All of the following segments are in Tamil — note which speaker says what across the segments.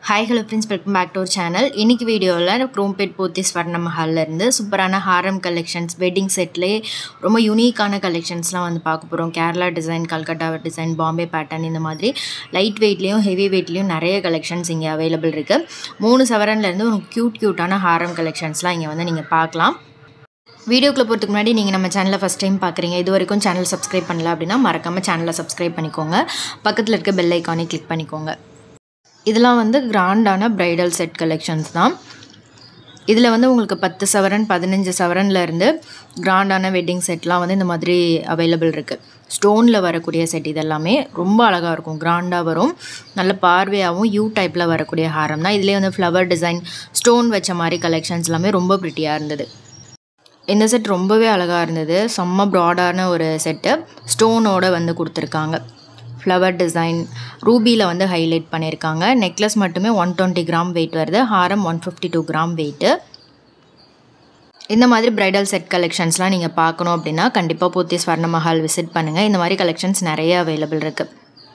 Speaker 1: hi hello friends welcome back to ஒரு சேனல் இன்னைக்கு வீடியோவில் குரோம்பேட் போத்தி ஸ்வர்ண மஹால்லேருந்து சூப்பரான ஹாரம் கலெக்ஷன்ஸ் வெட்டிங் செட்லேயே ரொம்ப யூனிக்கான கலெக்ஷன்ஸ்லாம் வந்து பார்க்க போகிறோம் Kerala design Calcutta design Bombay pattern இந்த மாதிரி லைட் வெயிட்லேயும் ஹெவி வெயிட்லேயும் நிறைய கலெக்ஷன்ஸ் இங்கே அவைலபிள் இருக்குது மூணு சவரன்லேருந்து ஒரு க்யூட் க்யூட்டான ஹாரம் கலெக்ஷன்ஸ்லாம் இங்கே வந்து நீங்கள் பார்க்கலாம் வீடியோக்குள்ளே போகிறதுக்கு முன்னாடி நீங்கள் நம்ம சேனலை ஃபஸ்ட் டைம் பார்க்குறீங்க இது வரைக்கும் சேனல் சப்ஸ்கிரைப் பண்ணல அப்படின்னா மறக்காமல் சேனலை சப்ஸ்கிரைப் பண்ணிக்கோங்க பக்கத்தில் இருக்க பெல் ஐக்கானே கிளிக் பண்ணிக்கோங்க இதெல்லாம் வந்து கிராண்டான ப்ரைடல் செட் கலெக்ஷன்ஸ் தான் இதில் வந்து உங்களுக்கு பத்து சவரன் பதினஞ்சு சவரன்ல இருந்து கிராண்டான வெட்டிங் செட்லாம் வந்து இந்த மாதிரி அவைலபிள் இருக்குது ஸ்டோனில் வரக்கூடிய செட் இதெல்லாமே ரொம்ப அழகாக இருக்கும் கிராண்டாக வரும் நல்ல பார்வையாகவும் யூ டைப்பில் வரக்கூடிய ஹாரம் தான் இதுலேயே வந்து ஃப்ளவர் டிசைன் ஸ்டோன் வச்ச மாதிரி கலெக்ஷன்ஸ் எல்லாமே ரொம்ப ப்ரிட்டியாக இருந்தது இந்த செட் ரொம்பவே அழகாக இருந்தது செம்ம ப்ராடான ஒரு செட்டு ஸ்டோனோட வந்து கொடுத்துருக்காங்க ஃப்ளவர் டிசைன் ரூபியில் வந்து ஹைலைட் பண்ணியிருக்காங்க நெக்லஸ் மட்டுமே ஒன் டுவெண்ட்டி கிராம் வெயிட் வருது ஹாரம் one fifty two gram weight இந்த மாதிரி ப்ரைடல் செட் கலெக்ஷன்ஸ்லாம் நீங்கள் பார்க்கணும் அப்படின்னா கண்டிப்பாக போத்தி ஸ்வர்ண மஹால் விசிட் பண்ணுங்கள் இந்த மாதிரி கலெக்ஷன்ஸ் நிறைய அவைலபிள் இருக்குது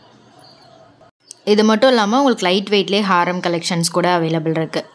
Speaker 1: இது மட்டும் இல்லாமல் உங்களுக்கு லைட் வெயிட்லேயே ஹாரம் கலெக்ஷன்ஸ் கூட அவைலபிள் இருக்குது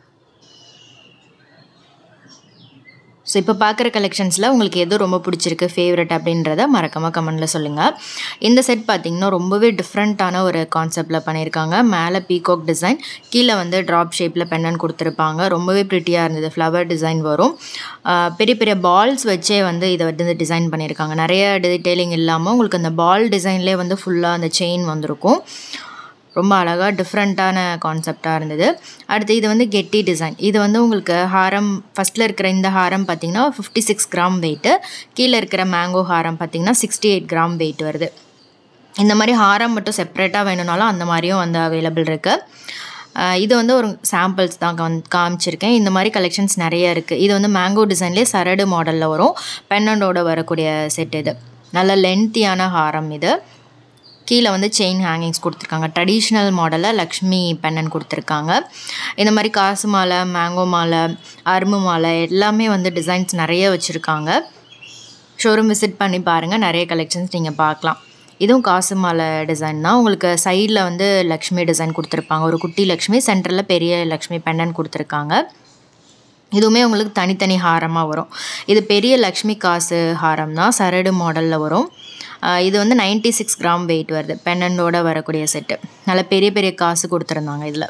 Speaker 1: ஸோ இப்போ பார்க்குற கலெக்ஷன்ஸில் உங்களுக்கு எது ரொம்ப பிடிச்சிருக்கு ஃபேவரட் அப்படின்றத மறக்காமல் கமெண்டில் சொல்லுங்கள் இந்த செட் பார்த்திங்கன்னா ரொம்பவே டிஃப்ரெண்ட்டான ஒரு கான்செப்டில் பண்ணியிருக்காங்க மேலே பீகாக் டிசைன் கீழே வந்து ட்ராப் ஷேப்பில் பெண்ணன் கொடுத்துருப்பாங்க ரொம்பவே ப்ரிட்டியாக இருந்தது ஃப்ளவர் டிசைன் வரும் பெரிய பெரிய பால்ஸ் வச்சே வந்து இதை வந்து டிசைன் பண்ணியிருக்காங்க நிறைய டீட்டெயிலிங் இல்லாமல் உங்களுக்கு அந்த பால் டிசைன்லேயே வந்து ஃபுல்லாக அந்த செயின் வந்திருக்கும் ரொம்ப அழகாக டிஃப்ரெண்ட்டான கான்செப்டாக இருந்தது அடுத்து இது வந்து கெட்டி டிசைன் இது வந்து உங்களுக்கு ஹாரம் ஃபஸ்ட்டில் இருக்கிற இந்த ஹாரம் பார்த்திங்கன்னா ஃபிஃப்டி சிக்ஸ் கிராம் வெயிட்டு கீழே இருக்கிற மேங்கோ ஹாரம் பார்த்திங்கன்னா சிக்ஸ்டி எயிட் கிராம் வெயிட் வருது இந்த மாதிரி ஹாரம் மட்டும் செப்ரேட்டாக வேணும்னாலும் அந்த மாதிரியும் வந்து அவைலபிள் இருக்குது இது வந்து ஒரு சாம்பிள்ஸ் தான் காம் காமிச்சிருக்கேன் இந்த மாதிரி கலெக்ஷன்ஸ் நிறைய இருக்குது இது வந்து மேங்கோ டிசைன்லேயே சரடு மாடலில் வரும் பென்னண்டோட வரக்கூடிய செட் இது நல்ல லென்த்தியான ஹாரம் இது கீழே வந்து செயின் ஹேங்கிங்ஸ் கொடுத்துருக்காங்க ட்ரெடிஷ்னல் மாடலில் லக்ஷ்மி பெண்ணன் கொடுத்துருக்காங்க இந்த மாதிரி காசு மாலை மேங்கோ மாலை அரும்பு மாலை எல்லாமே வந்து டிசைன்ஸ் நிறைய வச்சுருக்காங்க ஷோரூம் விசிட் பண்ணி பாருங்கள் நிறைய கலெக்ஷன்ஸ் நீங்கள் பார்க்கலாம் இதுவும் காசு மாலை டிசைன் தான் உங்களுக்கு சைடில் வந்து லக்ஷ்மி டிசைன் கொடுத்துருப்பாங்க ஒரு குட்டி லக்ஷ்மி சென்டரில் பெரிய லக்ஷ்மி பெண்ணன் கொடுத்துருக்காங்க இதுவுமே உங்களுக்கு தனித்தனி ஹாரமாக வரும் இது பெரிய லக்ஷ்மி காசு ஹாரம் தான் சரடு மாடலில் வரும் இது வந்து நைன்ட்டி சிக்ஸ் கிராம் வெயிட் வருது பென்னண்டோட வரக்கூடிய செட்டு நல்ல பெரிய பெரிய காசு கொடுத்துருந்தாங்க இதில்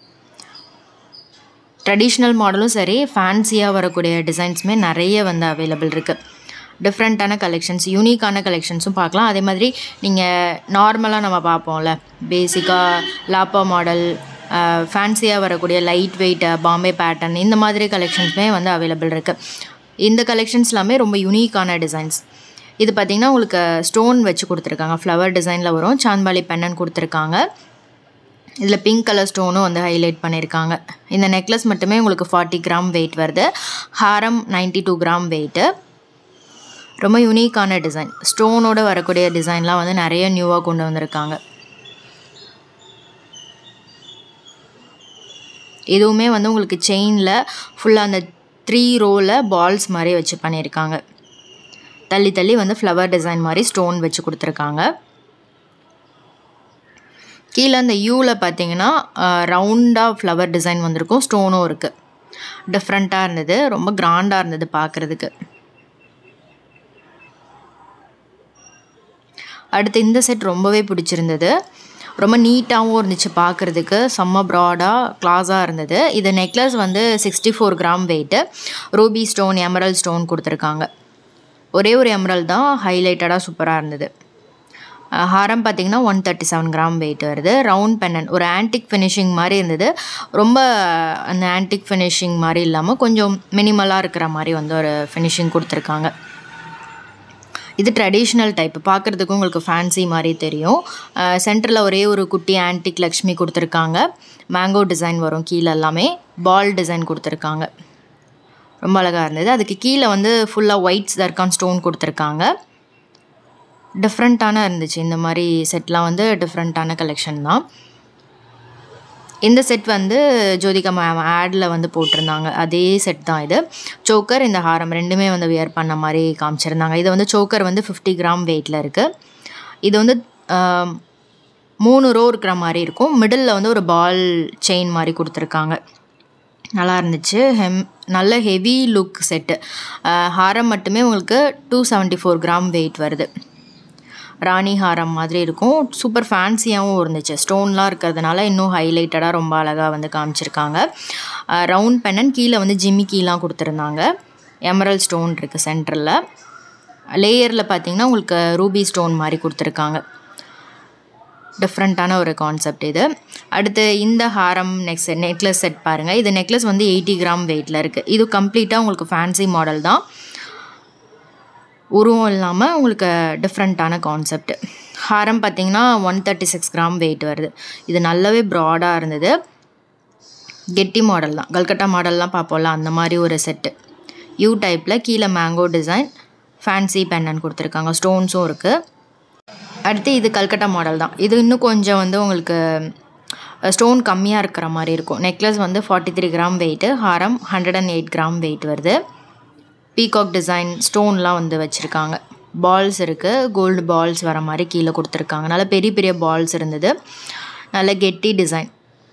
Speaker 1: ட்ரெடிஷ்னல் மாடலும் சரி ஃபேன்சியாக வரக்கூடிய டிசைன்ஸுமே நிறைய வந்து அவைலபிள் இருக்குது டிஃப்ரெண்ட்டான கலெக்ஷன்ஸ் யூனிக்கான கலெக்ஷன்ஸும் பார்க்கலாம் அதே மாதிரி நீங்கள் நார்மலாக நம்ம பார்ப்போம்ல பேசிக்காக லாப்பா மாடல் ஃபேன்சியாக வரக்கூடிய லைட் வெயிட் பாம்பே பேட்டர்ன் இந்த மாதிரி கலெக்ஷன்ஸுமே வந்து அவைலபிள் இருக்குது இந்த கலெக்ஷன்ஸ் எல்லாமே ரொம்ப யூனிக்கான டிசைன்ஸ் இது பார்த்திங்கன்னா உங்களுக்கு ஸ்டோன் வச்சு கொடுத்துருக்காங்க ஃப்ளவர் டிசைனில் வரும் சாந்த்பாலி பெண்ணன் கொடுத்துருக்காங்க இதில் பிங்க் கலர் ஸ்டோனும் வந்து ஹைலைட் பண்ணியிருக்காங்க இந்த நெக்லஸ் மட்டுமே உங்களுக்கு ஃபார்ட்டி கிராம் வெயிட் வருது ஹாரம் நைன்ட்டி டூ கிராம் வெயிட்டு ரொம்ப யூனிக்கான டிசைன் ஸ்டோனோட வரக்கூடிய டிசைன்லாம் வந்து நிறைய நியூவாக கொண்டு வந்திருக்காங்க இதுவுமே வந்து உங்களுக்கு செயினில் ஃபுல்லாக அந்த த்ரீ ரோவில் பால்ஸ் மாதிரி வச்சு பண்ணியிருக்காங்க தள்ளி தள்ளி வந்து ஃப்ளவர் டிசைன் மாதிரி ஸ்டோன் வச்சு கொடுத்துருக்காங்க கீழே அந்த யூவில் பார்த்தீங்கன்னா ரவுண்டாக ஃப்ளவர் டிசைன் வந்திருக்கும் ஸ்டோனும் இருக்குது டிஃப்ரெண்ட்டாக இருந்தது ரொம்ப கிராண்டாக இருந்தது பார்க்குறதுக்கு அடுத்து இந்த செட் ரொம்பவே பிடிச்சிருந்தது ரொம்ப நீட்டாகவும் இருந்துச்சு பார்க்குறதுக்கு செம்ம ப்ராடாக க்ளாஸாக இருந்தது இது நெக்லஸ் வந்து sixty four gram weight ruby stone emerald stone கொடுத்துருக்காங்க ஒரே ஒரு எம்ரல் தான் ஹைலைட்டடாக சூப்பராக இருந்தது ஹாரம் பார்த்திங்கன்னா one thirty seven gram weight வருது ரவுண்ட் பென்னன் ஒரு ஆன்டிக் ஃபினிஷிங் மாதிரி இருந்தது ரொம்ப அந்த ஆன்டிக் ஃபினிஷிங் மாதிரி இல்லாமல் கொஞ்சம் மினிமலாக இருக்கிற மாதிரி வந்து ஒரு ஃபினிஷிங் கொடுத்துருக்காங்க இது ட்ரெடிஷ்னல் டைப் பார்க்குறதுக்கும் உங்களுக்கு ஃபேன்சி மாதிரி தெரியும் சென்டரில் ஒரே ஒரு குட்டி ஆன்டிக் லக்ஷ்மி கொடுத்துருக்காங்க மேங்கோ டிசைன் வரும் கீழே எல்லாமே பால் டிசைன் கொடுத்துருக்காங்க ரொம்ப அழகாக இருந்தது அதுக்கு கீழே வந்து ஃபுல்லாக ஒயிட் தர்கான் ஸ்டோன் கொடுத்துருக்காங்க டிஃப்ரெண்ட்டான இருந்துச்சு இந்த மாதிரி செட்லாம் வந்து டிஃப்ரெண்ட்டான கலெக்ஷன் தான் இந்த செட் வந்து ஜோதிகா மேம் ஆடில் வந்து போட்டிருந்தாங்க அதே செட் தான் இது சோக்கர் இந்த ஹாரம் ரெண்டுமே வந்து வியர் பண்ண மாதிரி காமிச்சிருந்தாங்க இது வந்து சோக்கர் வந்து ஃபிஃப்டி கிராம் வெயிட்டில் இருக்குது இது வந்து மூணு ரோ இருக்கிற மாதிரி இருக்கும் மிடில் வந்து ஒரு பால் செயின் மாதிரி கொடுத்துருக்காங்க நல்லா இருந்துச்சு ஹெம் நல்ல ஹெவி லுக் செட்டு ஹாரம் மட்டுமே உங்களுக்கு two seventy four gram weight வருது ராணி ஹாரம் மாதிரி இருக்கும் சூப்பர் ஃபேன்சியாகவும் இருந்துச்சு ஸ்டோன்லாம் இருக்கிறதுனால இன்னும் ஹைலைட்டடாக ரொம்ப அழகாக வந்து காமிச்சிருக்காங்க ரவுண்ட் பெண்ணன் கீழே வந்து ஜிமிக்கிலாம் கொடுத்துருந்தாங்க எமரல் ஸ்டோன் இருக்குது சென்டரில் லேயரில் பார்த்தீங்கன்னா உங்களுக்கு ரூபி ஸ்டோன் மாதிரி கொடுத்துருக்காங்க டிஃப்ரெண்ட்டான ஒரு கான்செப்ட் இது அடுத்து இந்த ஹாரம் நெக்ஸ்ட் நெக்லஸ் செட் பாருங்கள் இது நெக்லஸ் வந்து எயிட்டி கிராம் வெயிட்டில் இருக்குது இது கம்ப்ளீட்டாக உங்களுக்கு ஃபேன்சி மாடல் தான் உருவம் இல்லாமல் உங்களுக்கு டிஃப்ரெண்ட்டான கான்செப்ட் ஹாரம் பார்த்தீங்கன்னா one thirty six gram weight வருது இது நல்லாவே ப்ராடாக இருந்தது கெட்டி மாடல் தான் கல்கட்டா மாடல்லாம் பார்ப்போம்ல அந்த மாதிரி ஒரு செட்டு யூ டைப்பில் கீழே மேங்கோ டிசைன் ஃபேன்சி பென்னன் கொடுத்துருக்காங்க ஸ்டோன்ஸும் இருக்குது அடுத்து இது கல்கட்டா மாடல் தான் இது இன்னும் கொஞ்சம் வந்து உங்களுக்கு ஸ்டோன் கம்மியாக இருக்கிற மாதிரி இருக்கும் நெக்லஸ் வந்து ஃபார்ட்டி த்ரீ கிராம் வெயிட்டு ஹாரம் hundred and eight gram weight வருது பீகாக் டிசைன் ஸ்டோன்லாம் வந்து வச்சுருக்காங்க பால்ஸ் இருக்குது கோல்டு பால்ஸ் வர மாதிரி கீழே கொடுத்துருக்காங்க நல்ல பெரிய பெரிய பால்ஸ் இருந்தது நல்ல கெட்டி டிசைன்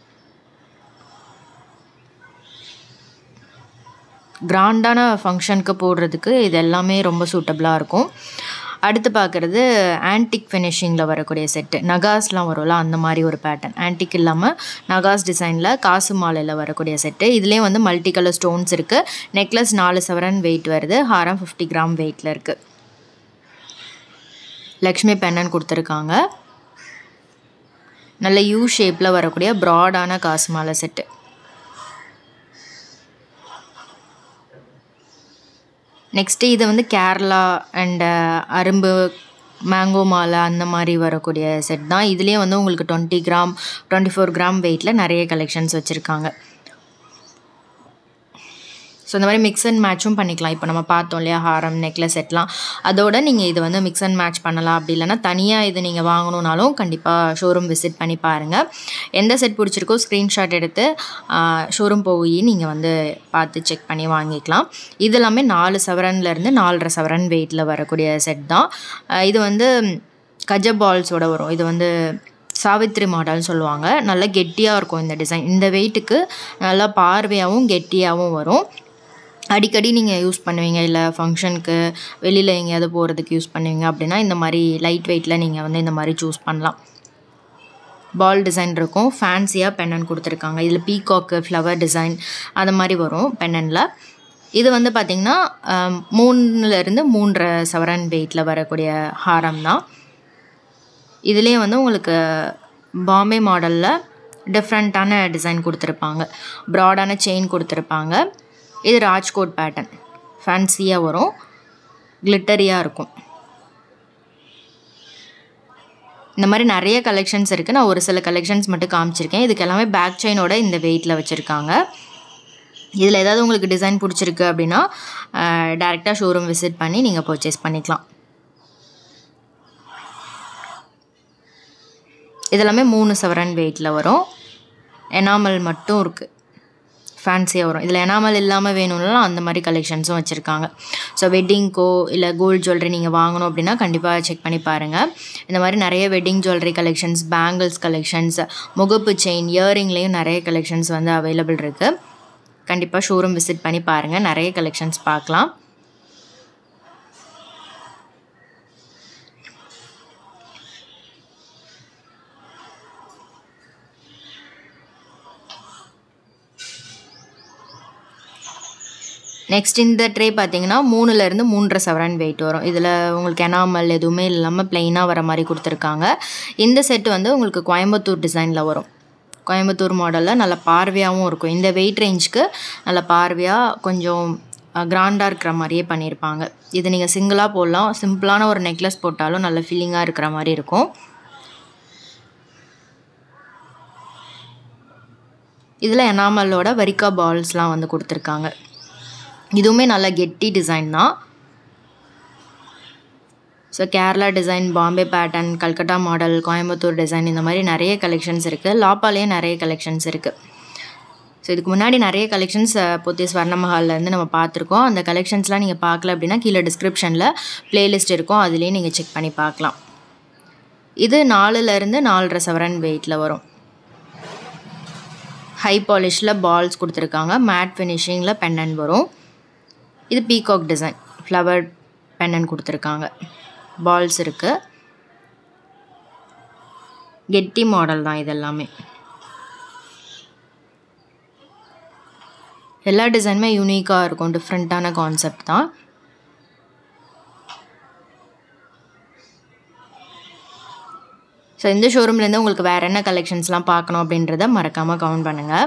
Speaker 1: கிராண்டான ஃபங்க்ஷனுக்கு போடுறதுக்கு இது எல்லாமே ரொம்ப சூட்டபுளாக இருக்கும் அடுத்து பார்க்குறது ஆன்டிக் ஃபினிஷிங்கில் வரக்கூடிய செட்டு நகாஸ்லாம் வரும்ல அந்த மாதிரி ஒரு பேட்டர்ன் ஆன்டிக் இல்லாமல் நகாஸ் டிசைனில் காசு மாலையில் வரக்கூடிய செட்டு இதுலேயும் வந்து மல்டி கலர் ஸ்டோன்ஸ் இருக்குது நெக்லஸ் நாலு சவரன் வெயிட் வருது ஹாரம் ஃபிஃப்டி கிராம் வெயிட்டில் இருக்குது லக்ஷ்மி பென்னன் கொடுத்துருக்காங்க நல்ல யூ ஷேப்பில் வரக்கூடிய ப்ராடான காசு மாலை செட்டு நெக்ஸ்ட்டு இது வந்து கேரளா அண்டு அரும்பு மேங்கோ மாலை அந்த மாதிரி வரக்கூடிய செட் தான் இதுலேயே வந்து உங்களுக்கு twenty gram twenty four gram வெயிட்டில் நிறைய கலெக்ஷன்ஸ் வச்சுருக்காங்க ஸோ இந்த மாதிரி மிக்ஸ் அண்ட் மேட்சும் பண்ணிக்கலாம் இப்போ நம்ம பார்த்தோம் இல்லையா ஹாரம் நெக்லஸ் செட்லாம் அதோட நீங்கள் இது வந்து மிக்ஸ் அண்ட் மேட்ச் பண்ணலாம் அப்படி இல்லைனா தனியாக இது நீங்கள் வாங்கணுன்னாலும் கண்டிப்பாக ஷோரூம் விசிட் பண்ணி பாருங்கள் எந்த செட் பிடிச்சிருக்கோ ஸ்க்ரீன்ஷாட் எடுத்து ஷோரூம் போய் நீங்கள் வந்து பார்த்து செக் பண்ணி வாங்கிக்கலாம் இது எல்லாமே நாலு சவரன்லேருந்து நாலரை சவரன் வெயிட்டில் வரக்கூடிய செட் தான் இது வந்து கஜ பால்ஸோட வரும் இது வந்து சாவித்ரி மாடல்னு சொல்லுவாங்க நல்லா கெட்டியாக இருக்கும் இந்த டிசைன் இந்த வெயிட்டுக்கு நல்லா பார்வையாகவும் கெட்டியாகவும் வரும் அடிக்கடி நீங்கள் யூஸ் பண்ணுவீங்க இல்லை ஃபங்க்ஷனுக்கு வெளியில் எங்கேயாவது போகிறதுக்கு யூஸ் பண்ணுவீங்க அப்படின்னா இந்த மாதிரி லைட் வெயிட்டில் நீங்கள் வந்து இந்த மாதிரி சூஸ் பண்ணலாம் பால் டிசைன் இருக்கும் ஃபேன்சியாக பென்னன் கொடுத்துருக்காங்க இதில் பீகாக்கு ஃப்ளவர் டிசைன் அது மாதிரி வரும் பென்னனில் இது வந்து பார்த்திங்கன்னா மூணுலேருந்து மூன்றரை சவரன் வெயிட்டில் வரக்கூடிய ஹாரம் தான் இதுலேயே வந்து உங்களுக்கு பாம்பே மாடலில் டிஃப்ரெண்ட்டான டிசைன் கொடுத்துருப்பாங்க ப்ராடான செயின் கொடுத்துருப்பாங்க இது ராஜ்கோட் பேட்டர்ன் ஃபேன்சியாக வரும் கிளிட்டரியாக இருக்கும் இந்த மாதிரி நிறைய கலெக்ஷன்ஸ் இருக்குது நான் ஒரு சில கலெக்ஷன்ஸ் மட்டும் காமிச்சிருக்கேன் இதுக்கு எல்லாமே பேக் செயினோட இந்த வெயிட்டில் வச்சுருக்காங்க இதில் ஏதாவது உங்களுக்கு டிசைன் பிடிச்சிருக்கு அப்படின்னா டேரெக்டாக ஷோரூம் விசிட் பண்ணி நீங்கள் பர்ச்சேஸ் பண்ணிக்கலாம் இதெல்லாமே மூணு சவரன் வெயிட்டில் வரும் எனாமல் மட்டும் இருக்குது ஃபேன்சியாக வரும் இதில் எனாமல் இல்லாமல் வேணும்னாலும் அந்த மாதிரி கலெக்ஷன்ஸும் வச்சுருக்காங்க ஸோ வெட்டிங்க்கோ இல்லை கோல்டு ஜுவல்லரி நீங்கள் வாங்கணும் அப்படின்னா கண்டிப்பாக செக் பண்ணி பாருங்கள் இந்த மாதிரி நிறைய wedding jewellery collections bangles collections முகப்பு செயின் இயரிங்லேயும் நிறைய கலெக்ஷன்ஸ் வந்து அவைலபிள் இருக்குது கண்டிப்பாக ஷோரூம் விசிட் பண்ணி பாருங்கள் நிறைய கலெக்ஷன்ஸ் பார்க்கலாம் நெக்ஸ்ட் இந்த ட்ரே பார்த்தீங்கன்னா மூணுலேருந்து மூன்றரை சவரன் வெயிட் வரும் இதில் உங்களுக்கு எனாமல் எதுவுமே இல்லாமல் ப்ளைனாக வர மாதிரி கொடுத்துருக்காங்க இந்த செட்டு வந்து உங்களுக்கு கோயம்புத்தூர் டிசைனில் வரும் கோயம்புத்தூர் மாடலில் நல்ல பார்வையாகவும் இருக்கும் இந்த வெயிட் ரேஞ்சுக்கு நல்ல பார்வையாக கொஞ்சம் கிராண்டாக இருக்கிற மாதிரியே பண்ணியிருப்பாங்க இது நீங்கள் சிங்கிளாக போடலாம் சிம்பிளான ஒரு நெக்லஸ் போட்டாலும் நல்ல ஃபீலிங்காக இருக்கிற மாதிரி இருக்கும் இதில் எனாமலோட வரிக்கா பால்ஸ்லாம் வந்து கொடுத்துருக்காங்க இதுவுமே நல்ல கெட்டி டிசைன் தான் so Kerala design Bombay pattern Calcutta model Coimbatore design இந்த மாதிரி நிறைய கலெக்ஷன்ஸ் இருக்குது லாப்பாலேயே நிறைய கலெக்ஷன்ஸ் இருக்குது ஸோ இதுக்கு முன்னாடி நிறைய கலெக்ஷன்ஸ் பொத்தி ஸ்வர்ண மஹால்லேருந்து நம்ம பார்த்துருக்கோம் அந்த கலெக்ஷன்ஸ்லாம் நீங்கள் பார்க்கல அப்படின்னா கீழே டிஸ்கிரிப்ஷனில் ப்ளேலிஸ்ட் இருக்கும் அதுலேயும் நீங்கள் செக் பண்ணி பார்க்கலாம் இது நாலுலேருந்து நாலரை சவரன் வெயிட்டில் வரும் ஹை பாலிஷில் பால்ஸ் கொடுத்துருக்காங்க மேட் ஃபினிஷிங்கில் பெண்ணன் வரும் இது பீகாக் டிசைன் ஃப்ளவர் பெண்ணன் கொடுத்துருக்காங்க பால்ஸ் இருக்குது கெட்டி மாடல் தான் இது எல்லாமே எல்லா டிசைனுமே யூனிக்காக இருக்கும் டிஃப்ரெண்ட்டான கான்செப்ட் தான் ஸோ இந்த ஷோரூம்லேருந்து உங்களுக்கு வேறு என்ன கலெக்ஷன்ஸ்லாம் பார்க்கணும் அப்படின்றத மறக்காமல் கவுண்ட் பண்ணுங்கள்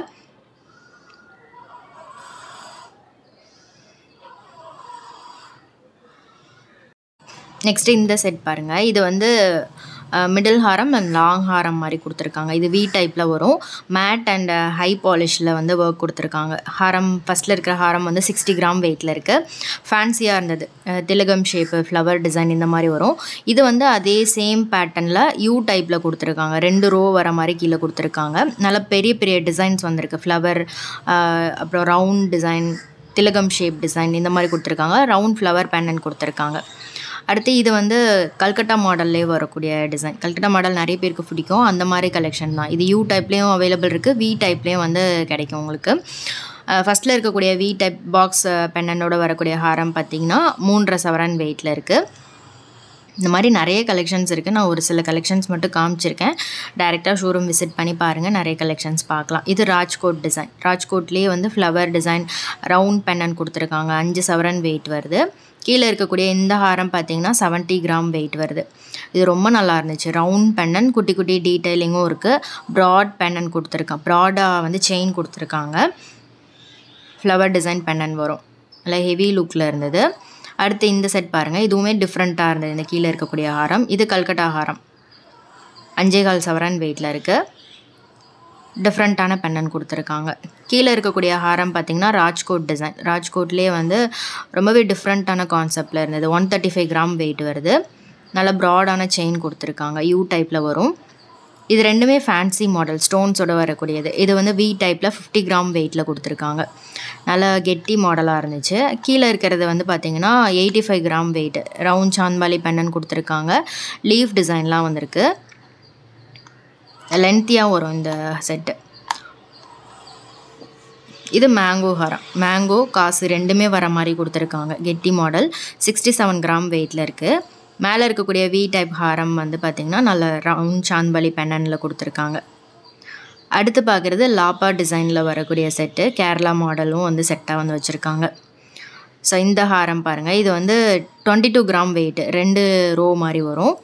Speaker 1: நெக்ஸ்ட்டு இந்த செட் பாருங்கள் இது வந்து மிடில் ஹாரம் அண்ட் லாங் ஹாரம் மாதிரி கொடுத்துருக்காங்க இது வி டைப்பில் வரும் மேட் அண்ட் ஹை பாலிஷில் வந்து ஒர்க் கொடுத்துருக்காங்க ஹாரம் ஃபஸ்ட்டில் இருக்கிற ஹாரம் வந்து சிக்ஸ்டி கிராம் வெயிட்டில் இருக்குது ஃபேன்சியாக இருந்தது அஹ் திலகம் ஷேப்பு ஃப்ளவர் டிசைன் இந்த மாதிரி வரும் இது வந்து அதே சேம் பேட்டர்னில் யூ டைப்பில் கொடுத்துருக்காங்க ரெண்டு ரோ வர மாதிரி கீழே கொடுத்துருக்காங்க நல்ல பெரிய பெரிய டிசைன்ஸ் வந்திருக்கு ஃப்ளவர் அப்புறம் ரவுண்ட் டிசைன் திலகம் ஷேப் டிசைன் இந்த மாதிரி கொடுத்துருக்காங்க ரவுண்ட் ஃப்ளவர் பேனன் கொடுத்துருக்காங்க அடுத்து இது வந்து கல்கட்டா மாடல்லே வரக்கூடிய டிசைன் கல்கட்டா மாடல் நிறைய பேருக்கு பிடிக்கும் அந்த மாதிரி கலெக்ஷன் தான் இது யூ டைப்லேயும் அவைலபிள் இருக்குது வி டைப்லேயும் வந்து கிடைக்கும் உங்களுக்கு ஃபஸ்ட்டில் இருக்கக்கூடிய வி டைப் பாக்ஸ் பெண்ணனோட வரக்கூடிய ஹாரம் பார்த்திங்கன்னா மூன்றரை சவரன் வெயிட்டில் இருக்குது இந்த மாதிரி நிறைய கலெக்ஷன்ஸ் இருக்குது நான் ஒரு சில கலெக்ஷன்ஸ் மட்டும் காமிச்சிருக்கேன் டைரெக்டாக ஷோரூம் விசிட் பண்ணி பாருங்கள் நிறைய கலெக்ஷன்ஸ் பார்க்கலாம் இது ராஜ்கோட் டிசைன் ராஜ்கோட்லேயே வந்து ஃப்ளவர் டிசைன் ரவுண்ட் பெண்ணன் கொடுத்துருக்காங்க அஞ்சு சவரன் வெயிட் வருது கீழே இருக்கக்கூடிய இந்த ஹாரம் பார்த்தீங்கன்னா செவன்ட்டி கிராம் வெயிட் வருது இது ரொம்ப நல்லா இருந்துச்சு ரவுண்ட் பெண்ணன் குட்டி குட்டி டீட்டெயிலிங்கும் இருக்குது ப்ராட் பெண்ணன் கொடுத்துருக்கான் ப்ராடாக வந்து செயின் கொடுத்துருக்காங்க ஃப்ளவர் டிசைன் பெண்ணன் வரும் நல்லா ஹெவி லுக்கில் இருந்தது அடுத்து இந்த செட் பாருங்கள் இதுவுமே டிஃப்ரெண்ட்டாக இருந்தது இந்த கீழே இருக்கக்கூடிய ஹாரம் இது கல்கட்டா ஹாரம் அஞ்சே கால் சவரன் வெயிட்டில் இருக்குது டிஃப்ரெண்ட்டான பெண்ணன் கொடுத்துருக்காங்க கீழே இருக்கக்கூடிய ஹாரம் பார்த்திங்கன்னா ராஜ்கோட் டிசைன் ராஜ்கோட்லேயே வந்து ரொம்பவே டிஃப்ரெண்ட்டான கான்செப்டில் இருந்தது one thirty five gram weight வருது நல்ல ப்ராடான செயின் கொடுத்துருக்காங்க யூ டைப்பில் வரும் இது ரெண்டுமே ஃபேன்சி மாடல் ஸ்டோன்ஸோட வரக்கூடியது இது வந்து வி டைப்பில் ஃபிஃப்டி கிராம் வெயிட்டில் கொடுத்துருக்காங்க நல்லா கெட்டி மாடலாக இருந்துச்சு கீழே இருக்கிறது வந்து பார்த்திங்கன்னா eighty five gram weight round chandbali பெண்ணன் கொடுத்துருக்காங்க லீஃப் டிசைன்லாம் வந்திருக்கு லென்த்தியாக வரும் இந்த செட்டு இது மேங்கோ ஹாரம் மேங்கோ காசு ரெண்டுமே வர மாதிரி கொடுத்துருக்காங்க கெட்டி மாடல் சிக்ஸ்டி செவன் கிராம் வெயிட்டில் இருக்குது மேலே இருக்கக்கூடிய வி டைப் ஹாரம் வந்து பார்த்திங்கன்னா நல்ல ரவுண்ட் சாந்த்பாலி பெண்ணனில் கொடுத்துருக்காங்க அடுத்து பார்க்குறது லாப்பா டிசைனில் வரக்கூடிய செட்டு கேரளா மாடலும் வந்து செட்டாக வந்து வச்சுருக்காங்க ஸோ இந்த ஹாரம் பாருங்கள் இது வந்து டுவெண்ட்டி டூ கிராம் வெயிட் ரெண்டு ரோ மாதிரி வரும்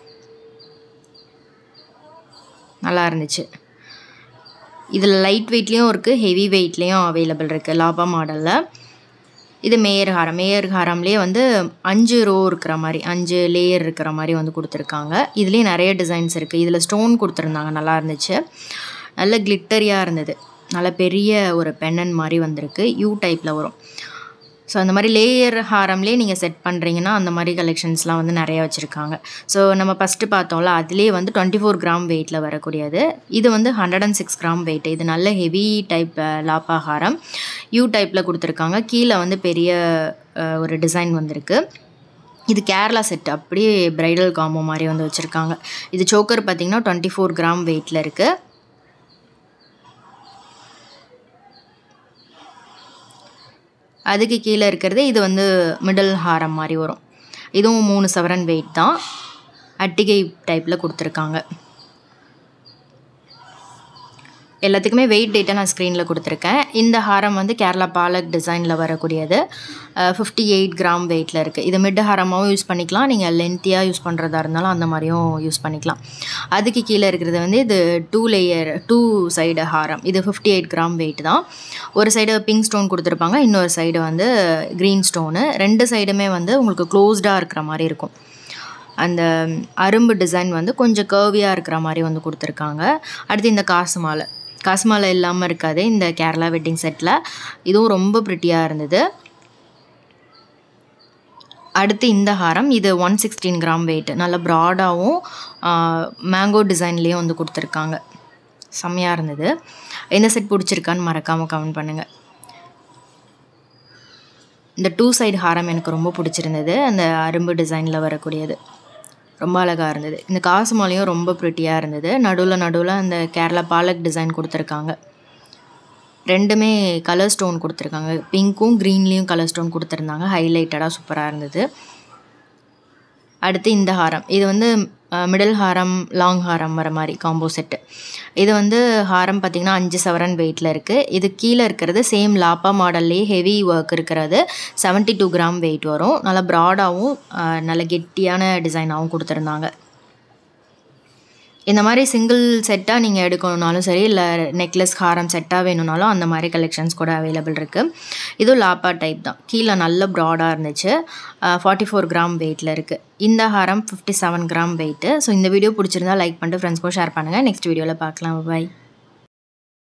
Speaker 1: நல்லா இருந்துச்சு இதில் லைட் வெயிட்லேயும் இருக்குது ஹெவி வெயிட்லேயும் அவைலபிள் இருக்குது லாபா மாடலில் இது மேயர் ஹாரம் மேயர் ஹாரம்லேயே வந்து அஞ்சு ரோ இருக்கிற மாதிரி அஞ்சு லேயர் இருக்கிற மாதிரி வந்து கொடுத்துருக்காங்க இதுலேயே நிறைய டிசைன்ஸ் இருக்குது இதில் ஸ்டோன் கொடுத்துருந்தாங்க நல்லா இருந்துச்சு நல்ல கிளிட்டரியாக இருந்தது நல்ல பெரிய ஒரு பெண்ணன் மாதிரி வந்திருக்கு யூ டைப்பில் வரும் ஸோ அந்த மாதிரி லேயர் ஹாரம்லேயே நீங்கள் செட் பண்ணுறீங்கன்னா அந்த மாதிரி கலெக்ஷன்ஸ்லாம் வந்து நிறைய வச்சுருக்காங்க ஸோ நம்ம ஃபஸ்ட்டு பார்த்தோம்ல அதுலேயே வந்து டுவெண்ட்டி ஃபோர் கிராம் வெயிட்டில் வரக்கூடியது இது வந்து hundred and six gram weight இது நல்ல ஹெவி டைப் லாப்பா ஹாரம் யூ டைப்பில் கொடுத்துருக்காங்க கீழே வந்து பெரிய அஹ், ஒரு டிசைன் வந்திருக்கு இது கேரளா செட் அப்படியே பிரைடல் காம்போ மாதிரி வந்து வச்சுருக்காங்க இது சோக்கர் பார்த்திங்கன்னா டுவெண்ட்டி ஃபோர் கிராம் வெயிட்டில் இருக்குது அதுக்கு கீழே இருக்கிறது இது வந்து மிடில் ஹாரம் மாதிரி வரும் இதுவும் மூணு சவரன் வெயிட் தான் அட்டிகை டைப்பில் கொடுத்துருக்காங்க எல்லாத்துக்குமே வெயிட் டேட்டை நான் ஸ்க்ரீனில் கொடுத்துருக்கேன் இந்த ஹாரம் வந்து கேரளா பாலக் டிசைனில் வரக்கூடியது ஃபிஃப்டி எயிட் கிராம் வெயிட்டில் இருக்குது இது மிட் ஹாரமாகவும் யூஸ் பண்ணிக்கலாம் நீங்கள் லென்த்தியாக யூஸ் பண்ணுறதா இருந்தாலும் அந்த மாதிரியும் யூஸ் பண்ணிக்கலாம் அதுக்கு கீழே இருக்கிறது வந்து இது டூ லேயர் டூ சைடு ஹாரம் இது ஃபிஃப்டி எயிட் கிராம் வெயிட் தான் ஒரு சைடு பிங்க் ஸ்டோன் கொடுத்துருப்பாங்க இன்னொரு சைடு வந்து க்ரீன் ஸ்டோனு ரெண்டு சைடுமே வந்து உங்களுக்கு க்ளோஸ்டாக இருக்கிற மாதிரி இருக்கும் அந்த அரும்பு டிசைன் வந்து கொஞ்சம் கர்வியாக இருக்கிற மாதிரி வந்து கொடுத்துருக்காங்க அடுத்து இந்த காசு மாலை காசு மாலை இல்லாமல் இருக்காது இந்த கேரளா வெட்டிங் செட்டில் இதுவும் ரொம்ப ப்ரிட்டியாக இருந்தது அடுத்து இந்த ஹாரம் இது ஒன் சிக்ஸ்டீன் கிராம் வெயிட் நல்ல ப்ராடாகவும் மேங்கோ டிசைன்லேயும் வந்து கொடுத்துருக்காங்க செம்மையாக இருந்தது எந்த செட் பிடிச்சிருக்கான்னு மறக்காமல் கமெண்ட் பண்ணுங்கள் இந்த டூ சைடு ஹாரம் எனக்கு ரொம்ப பிடிச்சிருந்தது அந்த அரும்பு டிசைனில் வரக்கூடியது ரொம்ப அழகாக இருந்தது இந்த காசு மாலையும் ரொம்ப ப்ரிட்டியாக இருந்தது நடுவில் நடுவில் அந்த கேரளா பாலக் டிசைன் கொடுத்துருக்காங்க ரெண்டுமே கலர் ஸ்டோன் கொடுத்துருக்காங்க பிங்க்கும் க்ரீன்லேயும் கலர் ஸ்டோன் கொடுத்துருந்தாங்க ஹைலைட்டடாக சூப்பராக இருந்தது அடுத்து இந்த ஹாரம் இது வந்து மிடில் ஹாரம் லாங் ஹாரம் வர மாதிரி காம்போ செட்டு இது வந்து ஹாரம் பார்த்திங்கன்னா அஞ்சு சவரன் வெயிட்டில் இருக்குது இது கீழே இருக்கிறது சேம் லாப்பா மாடல்லையே ஹெவி ஒர்க் இருக்கிறது செவன்ட்டி டூ கிராம் வெயிட் வரும் நல்லா ப்ராடாகவும் நல்ல கெட்டியான டிசைனாகவும் கொடுத்துருந்தாங்க இந்த மாதிரி சிங்கிள் செட்டாக நீங்கள் எடுக்கணுனாலும் சரி இல்லை நெக்லஸ் ஹாரம் செட்டாக வேணும்னாலும் அந்த மாதிரி கலெக்ஷன்ஸ் கூட அவைலபிள் இருக்குது இதுவும் லாப்பா டைப் தான் கீழே நல்ல ப்ராடாக இருந்துச்சு ஃபார்ட்டி ஃபோர் கிராம் வெயிட்டில் இருக்குது இந்த ஹாரம் fifty seven gram weight so இந்த வீடியோ பிடிச்சிருந்தா லைக் பண்ணிட்டு ஃப்ரெண்ட்ஸ்க்கும் ஷேர் பண்ணுங்கள் நெக்ஸ்ட் வீடியோவில் பார்க்கலாம் பாய்